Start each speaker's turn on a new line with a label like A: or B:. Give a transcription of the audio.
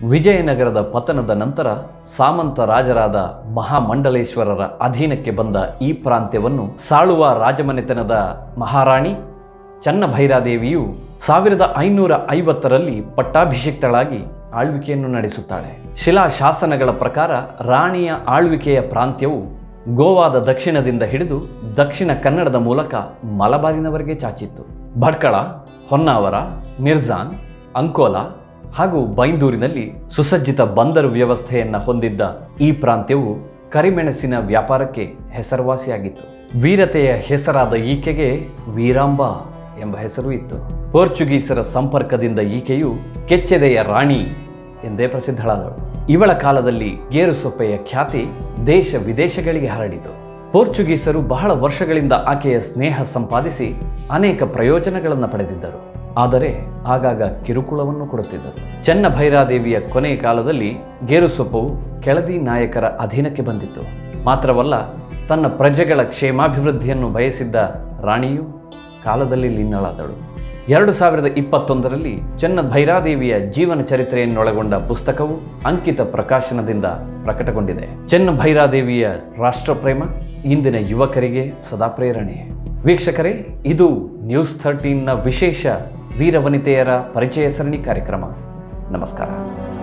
A: ವಿಜಯನಗರದ ಪತನದ ನಂತರ ಸಾಮಂತ ರಾಜರಾದ ಮಹಾಮಂಡಲೇಶ್ವರರ ಅಧೀನಕ್ಕೆ ಬಂದ ಈ ಪ್ರಾಂತ್ಯವನ್ನು ಸಾಳುವ ರಾಜಮನೆತನದ ಮಹಾರಾಣಿ ಚನ್ನಭೈರಾದೇವಿಯು ಸಾವಿರದ ಐನೂರ ಐವತ್ತರಲ್ಲಿ ಪಟ್ಟಾಭಿಷಿಕ್ತಳಾಗಿ ಆಳ್ವಿಕೆಯನ್ನು ನಡೆಸುತ್ತಾಳೆ ಶಿಲಾಶಾಸನಗಳ ಪ್ರಕಾರ ರಾಣಿಯ ಆಳ್ವಿಕೆಯ ಪ್ರಾಂತ್ಯವು ಗೋವಾದ ದಕ್ಷಿಣದಿಂದ ಹಿಡಿದು ದಕ್ಷಿಣ ಕನ್ನಡದ ಮೂಲಕ ಮಲಬಾರಿನವರೆಗೆ ಚಾಚಿತ್ತು ಭಟ್ಕಳ ಹೊನ್ನಾವರ ಮಿರ್ಜಾನ್ ಅಂಕೋಲಾ ಹಾಗೂ ಬೈಂದೂರಿನಲ್ಲಿ ಸುಸಜ್ಜಿತ ಬಂದರು ವ್ಯವಸ್ಥೆಯನ್ನು ಹೊಂದಿದ್ದ ಈ ಪ್ರಾಂತ್ಯವು ಕರಿಮೆಣಸಿನ ವ್ಯಾಪಾರಕ್ಕೆ ಹೆಸರುವಾಸಿಯಾಗಿತ್ತು ವೀರತೆಯ ಹೆಸರಾದ ಈಕೆಗೆ ವೀರಾಂಬ ಎಂಬ ಹೆಸರು ಇತ್ತು ಪೋರ್ಚುಗೀಸರ ಸಂಪರ್ಕದಿಂದ ಈಕೆಯು ಕೆಚ್ಚೆದೆಯ ರಾಣಿ ಎಂದೇ ಪ್ರಸಿದ್ಧಳಾದಳು ಇವಳ ಕಾಲದಲ್ಲಿ ಗೇರುಸೊಪ್ಪೆಯ ಖ್ಯಾತಿ ದೇಶ ವಿದೇಶಗಳಿಗೆ ಹರಡಿತು ಪೋರ್ಚುಗೀಸರು ಬಹಳ ವರ್ಷಗಳಿಂದ ಆಕೆಯ ಸ್ನೇಹ ಸಂಪಾದಿಸಿ ಅನೇಕ ಪ್ರಯೋಜನಗಳನ್ನು ಪಡೆದಿದ್ದರು ಆದರೆ ಆಗಾಗ ಕಿರುಕುಳವನ್ನು ಕೊಡುತ್ತಿದ್ದರು ಚನ್ನಭೈರಾದೇವಿಯ ಕೊನೆಯ ಕಾಲದಲ್ಲಿ ಗೇರುಸೊಪ್ಪವು ಕೆಳದಿ ನಾಯಕರ ಅಧೀನಕ್ಕೆ ಬಂದಿತ್ತು ಮಾತ್ರವಲ್ಲ ತನ್ನ ಪ್ರಜೆಗಳ ಕ್ಷೇಮಾಭಿವೃದ್ಧಿಯನ್ನು ಬಯಸಿದ್ದ ರಾಣಿಯು ಕಾಲದಲ್ಲಿ ಲೀನಳಾದಳು ಎರಡು ಸಾವಿರದ ಇಪ್ಪತ್ತೊಂದರಲ್ಲಿ ಚೆನ್ನ ಭೈರಾದೇವಿಯ ಜೀವನ ಚರಿತ್ರೆಯನ್ನೊಳಗೊಂಡ ಪುಸ್ತಕವು ಅಂಕಿತ ಪ್ರಕಾಶನದಿಂದ ಪ್ರಕಟಗೊಂಡಿದೆ ಚೆನ್ನ ಭೈರಾದೇವಿಯ ರಾಷ್ಟ್ರಪ್ರೇಮ ಇಂದಿನ ಯುವಕರಿಗೆ ಸದಾ ಪ್ರೇರಣೆ ವೀಕ್ಷಕರೇ ಇದು ನ್ಯೂಸ್ ಥರ್ಟೀನ್ನ ವಿಶೇಷ ವೀರವನಿತೆಯರ ಪರಿಚಯ ಸರಣಿ ಕಾರ್ಯಕ್ರಮ ನಮಸ್ಕಾರ